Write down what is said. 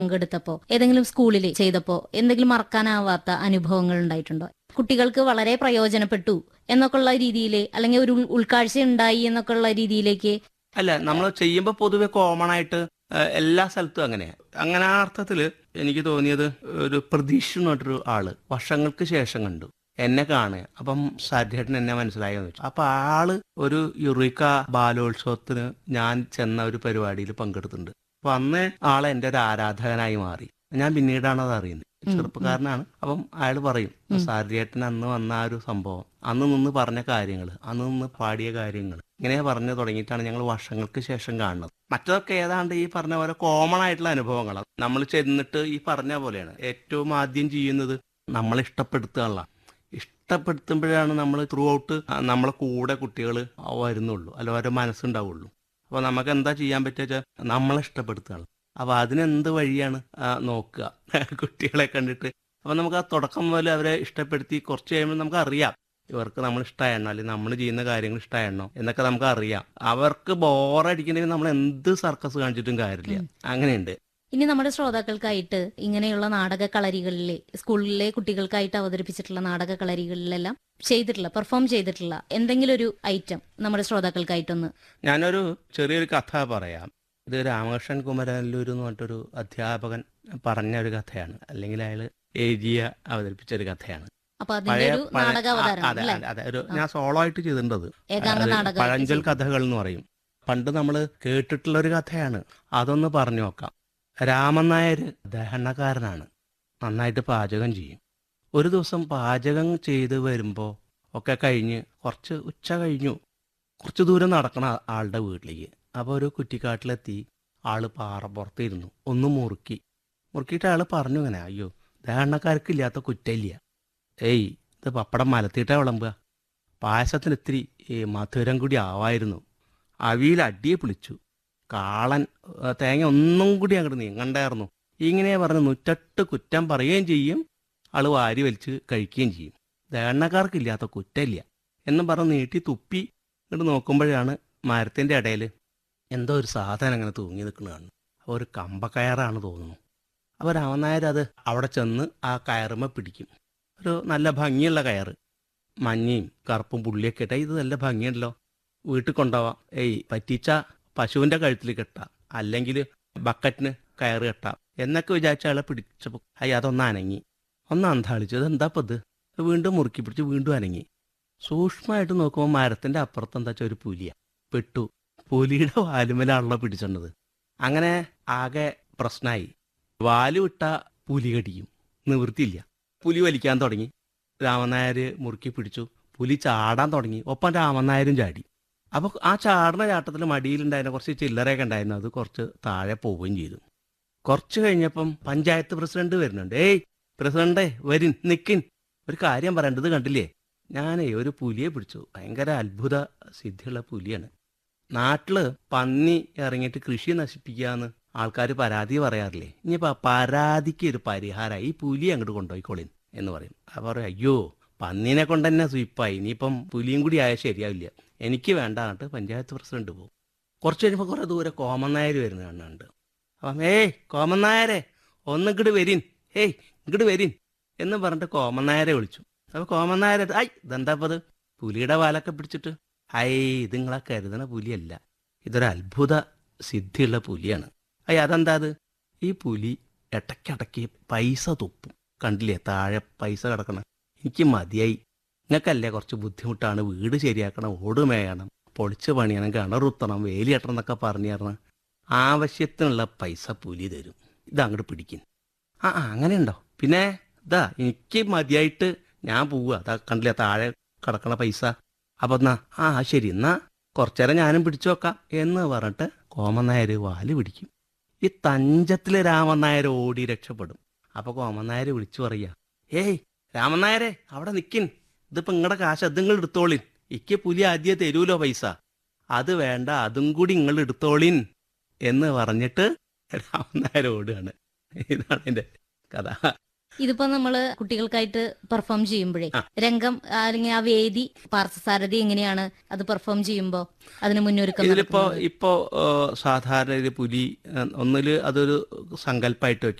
പങ്കെടുത്തപ്പോ ഏതെങ്കിലും സ്കൂളിൽ ചെയ്തപ്പോ എന്തെങ്കിലും മറക്കാനാവാത്ത അനുഭവങ്ങൾ ഉണ്ടായിട്ടുണ്ടോ കുട്ടികൾക്ക് വളരെ പ്രയോജനപ്പെട്ടു എന്നൊക്കെ ഉള്ള രീതിയിൽ അല്ലെങ്കിൽ ഒരു ഉൾ- ഉൾക്കാഴ്ച ഉണ്ടായി എന്നൊക്കെ ഉള്ള രീതിയിലേക്ക് അല്ല നമ്മൾ ചെയ്യുമ്പോൾ പൊതുവെ കോമൺ ആയിട്ട് ഏഹ്, എല്ലാ സ്ഥലത്തും അങ്ങനെയാണ് അങ്ങനെ ആ അർത്ഥത്തില് എനിക്ക് തോന്നിയത് ഒരു പ്രതീക്ഷ എന്ന് പറഞ്ഞൊരു ആള് വർഷങ്ങൾക്ക് ശേഷം കണ്ടു എന്നെ കാണുക അപ്പം സാധ്യമായിട്ട് എന്നെ മനസ്സിലായെന്ന് വെച്ചു അപ്പൊ ആള് ഒരു യുറിക്ക ബാലോത്സവത്തിന് ഞാൻ ചെന്ന ഒരു പരിപാടിയിൽ പങ്കെടുത്തിട്ടുണ്ട് അപ്പൊ അന്ന് ആളെ എന്റെ ഒരു ആരാധകനായി മാറി ഞാൻ പിന്നീടാണ് അത് അറിയുന്നത് ഉം, ചെറുപ്പക്കാരനാണ് അപ്പം അയാൾ പറയും ഉം. സാരിയേട്ടൻ അന്ന് വന്ന ആ ഒരു സംഭവം അന്ന് നിന്ന് പറഞ്ഞ കാര്യങ്ങൾ അന്ന് നിന്ന് പാടിയ കാര്യങ്ങൾ ഇങ്ങനെ പറഞ്ഞു തുടങ്ങിയിട്ടാണ് ഞങ്ങൾ വർഷങ്ങൾക്ക് ശേഷം കാണുന്നത് മറ്റതൊക്കെ ഏതാണ്ട് ഈ പറഞ്ഞ പോലെ കോമൺ ആയിട്ടുള്ള അനുഭവങ്ങളാണ് നമ്മൾ ചെന്നിട്ട് ഈ പറഞ്ഞ പോലെയാണ് ഏറ്റവും ആദ്യം ചെയ്യുന്നത് നമ്മളെ ഇഷ്ടപ്പെടുത്തുകയുള്ള ഇഷ്ടപ്പെടുത്തുമ്പോഴാണ് നമ്മൾ ത്രൂ ഔട്ട് നമ്മളെ കൂടെ കുട്ടികൾ വരുന്നുള്ളൂ അല്ല ഓരോ മനസ്സുണ്ടാവുള്ളൂ അപ്പോൾ നമുക്ക് എന്താ ചെയ്യാൻ പറ്റുക വെച്ചാൽ നമ്മളെ ഇഷ്ടപ്പെടുത്തുകയാണ് അപ്പോൾ അതിനെന്ത് വഴിയാണ് ആ, നോക്കുക കുട്ടികളെ കണ്ടിട്ട് അപ്പോൾ നമുക്ക് ആ തുടക്കം മുതൽ അവരെ ഇഷ്ടപ്പെടുത്തി കുറച്ച് കഴിയുമ്പോൾ നമുക്ക് അറിയാം ഇവർക്ക് നമ്മൾ ഇഷ്ടമായണോ അല്ലെങ്കിൽ നമ്മൾ ചെയ്യുന്ന കാര്യങ്ങൾ ഇഷ്ടമായണോ എന്നൊക്കെ നമുക്ക് അറിയാം അവർക്ക് ബോറടിക്കണമെങ്കിൽ നമ്മൾ എന്ത് സർക്കസ് കാണിച്ചിട്ടും കാര്യമില്ല അങ്ങനെയുണ്ട് ഇനി നമ്മുടെ ശ്രോതാക്കൾക്കായിട്ട് ഇങ്ങനെയുള്ള നാടക കളരികളിലെ സ്കൂളിലെ കുട്ടികൾക്കായിട്ട് അവതരിപ്പിച്ചിട്ടുള്ള നാടക കളരികളിലെല്ലാം ചെയ്തിട്ടുള്ള പെർഫോം ചെയ്തിട്ടുള്ള എന്തെങ്കിലും ഒരു ഐറ്റം നമ്മുടെ ശ്രോതാക്കൾക്കായിട്ടൊന്ന് ഞാനൊരു ചെറിയൊരു കഥ പറയാം ഇത് രാമകൃഷ്ണൻ കുമരല്ലൂർ എന്ന് പറഞ്ഞിട്ടൊരു അധ്യാപകൻ പറഞ്ഞ ഒരു കഥയാണ് അല്ലെങ്കിൽ അയാൾ എഴുതിയ അവതരിപ്പിച്ച ഒരു കഥയാണ് അപ്പൊ അതിന്റെ ഒരു പഴയ- നാടക ആ, അവതാരം അതെ അല്ലേ അതെ, അതെ ഒരു ഞാൻ സോളോ ആയിട്ട് ചെയ്തിട്ടുണ്ട് ഏകാംഗ അത് നാടകം പഴഞ്ചൊൽ കഥകൾ എന്ന് പറയും പണ്ട് നമ്മൾ കേട്ടിട്ടുള്ള ഒരു കഥയാണ് അതൊന്ന് പറഞ്ഞു നോക്കാം രാമൻ നായർ ദഹനക്കാരനാണ് നന്നായിട്ട് പാചകം ചെയ്യും ഒരു ദിവസം പാചകം ചെയ്ത് വരുമ്പോൾ ഒക്കെ കഴിഞ്ഞ് കുറച്ച് ഉച്ച കഴിഞ്ഞു കുറച്ച് ദൂരം നടക്കണം ആ- ആളുടെ വീട്ടിലേക്ക് അപ്പോൾ ഒരു കുറ്റിക്കാട്ടിലെത്തി ആള് പാറപ്പുറത്തിരുന്നു ഒന്ന് മുറുക്കി മുറുക്കിയിട്ട് ആള് പറഞ്ഞു ഇങ്ങനെ അയ്യോ ദഹനക്കാർക്ക് ഇല്ലാത്ത കുറ്റമില്ല ഏയ് ഇത് പപ്പടം മലത്തിയിട്ടാ വിളമ്പുക പായസത്തിന് ഇത്തിരി ഈ മധുരം കൂടി ആവായിരുന്നു അവിയിൽ അടിയെ പിളിച്ചു കാളൻ ആ, തേങ്ങ ഒന്നും കൂടി അങ്ങോട്ട് നീങ്ങണ്ടായിരുന്നു ഇങ്ങനെ പറഞ്ഞ് നൂറ്റെട്ട് കുറ്റം പറയുകയും ചെയ്യും ആള് വാരി വലിച്ച് കഴിക്കുകയും ചെയ്യും ദഹനക്കാർക്കില്ലാത്ത കുറ്റമില്ല എന്നും പറഞ്ഞ് നീട്ടി തുപ്പി ഇങ്ങോട്ട് നോക്കുമ്പോഴാണ് മരത്തിൻ്റെ ഇടയിൽ എന്തോ ഒരു സാധനം അങ്ങനെ തൂങ്ങി നിൽക്കുന്നതാണ് അപ്പോൾ ഒരു കമ്പക്കയറാണ് തോന്നുന്നു അപ്പോൾ രാമനായർ അത് അവിടെ ചെന്ന് ആ കയറുമ്മ പിടിക്കും ഒരു നല്ല ഭംഗിയുള്ള കയറ് മഞ്ഞയും കറുപ്പും പുള്ളിയൊക്കെ ഇട്ടാൽ ഇത് നല്ല ഭംഗിയുണ്ടല്ലോ വീട്ടിൽ കൊണ്ടുപോവാം ഏയ് പറ്റിച്ച പശുവിൻ്റെ കഴുത്തിൽ കെട്ടാം അല്ലെങ്കിൽ ബക്കറ്റിന് കയറ് കെട്ടാം എന്നൊക്കെ വിചാരിച്ച ആളെ പിടിച്ചപ്പോൾ അയ്യ അതൊന്ന് അനങ്ങി ഒന്ന് അന്താളിച്ചു അതെന്താ ഇപ്പം ഇത് വീണ്ടും മുറുക്കി പിടിച്ച് വീണ്ടും അനങ്ങി സൂക്ഷ്മമായിട്ട് നോക്കുമ്പോൾ മരത്തിൻ്റെ അപ്പുറത്ത് എന്താ വെച്ചാൽ ഒരു പുലിയ പെട്ടു പുലിയുടെ വാലുമലാണല്ലോ പിടിച്ചോണ്ടത് അങ്ങനെ ആകെ പ്രശ്നമായി വാല് വിട്ട പുലി കടിക്കും നിവൃത്തിയില്ല പുലി വലിക്കാൻ തുടങ്ങി രാമനായർ മുറുക്കി പിടിച്ചു പുലി ചാടാൻ തുടങ്ങി ഒപ്പം രാമനായരും ചാടി അപ്പോൾ ആ ചാടുന്ന ചാട്ടത്തിൽ മടിയിലുണ്ടായിരുന്ന കുറച്ച് ചില്ലറയൊക്കെ ഉണ്ടായിരുന്നു അത് കുറച്ച് താഴെ പോവുകയും ചെയ്തു കുറച്ച് കഴിഞ്ഞപ്പം പഞ്ചായത്ത് പ്രസിഡന്റ് വരുന്നുണ്ട് ഏയ് പ്രസിഡന്റേ വരിൻ നിക്കിൻ ഒരു കാര്യം പറയേണ്ടത് കണ്ടില്ലേ ഞാനേ ഒരു പുലിയെ പിടിച്ചു ഭയങ്കര അത്ഭുത സിദ്ധിയുള്ള പുലിയാണ് നാട്ടില് പന്നി ഇറങ്ങിയിട്ട് കൃഷി നശിപ്പിക്കാന്ന് ആൾക്കാർ പരാതി പറയാറില്ലേ ഇനിയിപ്പോ ആ പരാതിക്ക് ഒരു പരിഹാരമായി ഈ പുലി അങ്ങോട്ട് കൊണ്ടുപോയിക്കോളിൻ എന്ന് പറയും അപ്പൊ പറയും അയ്യോ പന്നീനെ കൊണ്ട് തന്നെ സ്വീപ്പായി ഇനിയിപ്പം പുലിയും കൂടി ആയാൽ ശരിയാവില്ല എനിക്ക് വേണ്ട എന്നിട്ട് പഞ്ചായത്ത് പ്രസിഡന്റ് പോകും കുറച്ച് കഴിയുമ്പോൾ കുറെ ദൂരെ കോമൻ നായർ വരുന്ന കാണുന്നുണ്ട് അപ്പം ഏയ് കോമൻ നായരെ ഒന്ന് ഇങ്ങോട്ട് വരിൻ ഏയ് ഇങ്ങോട്ട് വരിൻ എന്ന് പറഞ്ഞിട്ട് കോമൻ നായരെ വിളിച്ചു അപ്പൊ കോമൻ നായരെ ഐ ഇതെന്താ ഇപ്പത് പുലിയുടെ വാലൊക്കെ പിടിച്ചിട്ട് ഐ ഇത് നിങ്ങളെ കരുതണ പുലിയല്ല ഇതൊരു അത്ഭുത സിദ്ധിയുള്ള പുലിയാണ് അയ്യ അതെന്താ അത് ഈ പുലി ഇടയ്ക്കിടയ്ക്ക് പൈസ തുപ്പും കണ്ടില്ലേ താഴെ പൈസ കിടക്കണം എനിക്ക് മതിയായി നിങ്ങൾക്കല്ലേ കുറച്ച് ബുദ്ധിമുട്ടാണ് വീട് ശരിയാക്കണം ഓട് മേയണം പൊളിച്ച് പണിയണം കിണറുത്തണം വേലിയട്ടണം എന്നൊക്കെ പറഞ്ഞു തരണം ആവശ്യത്തിനുള്ള പൈസ പുലി തരും ഇത് അങ്ങോട്ട് പിടിക്കും ആ ആ, അങ്ങനെയുണ്ടോ പിന്നെ ഇതാ എനിക്ക് മതിയായിട്ട് ഞാൻ പോവുക അതാ കണ്ടില്ലേ താഴെ കിടക്കണ പൈസ അപ്പൊ എന്നാ ആ ശരി എന്നാ കുറച്ചേരം ഞാനും പിടിച്ചു വെക്കാം എന്ന് പറഞ്ഞിട്ട് കോമൻ നായർ വാല് പിടിക്കും ഈ തഞ്ചത്തിലെ രാമൻ നായർ ഓടി രക്ഷപ്പെടും അപ്പൊ കോമൻ നായർ വിളിച്ചു പറയാ ഏയ് രാമൻ നായരെ അവിടെ നിക്കിൻ ഇതിപ്പോ നിങ്ങളുടെ കാശ് അത് നിങ്ങൾ എടുത്തോളിൻ ഇക്ക് പുലി ആദ്യം തരൂലോ പൈസ അത് വേണ്ട അതും കൂടി നിങ്ങൾ എടുത്തോളിൻ എന്ന് പറഞ്ഞിട്ട് രാമൻ നായർ ഓടുകയാണ് ഇതാണ് എന്റെ കഥ ഇതിപ്പോ നമ്മള് കുട്ടികൾക്കായിട്ട് പെർഫോം ചെയ്യുമ്പോഴേ രംഗം അല്ലെങ്കിൽ ആ വേദി പാർത്ഥസാരഥി എങ്ങനെയാണ് അത് പെർഫോം ചെയ്യുമ്പോ അതിന് മുന്നൊരുക്കം ഇതിലിപ്പോ നടത്തുന്നത്? ഇപ്പോ ഏഹ്, സാധാരണ ഇത് പുലി ഏഹ്, ഒന്നില് അതൊരു സങ്കല്പമായിട്ട് വെക്കും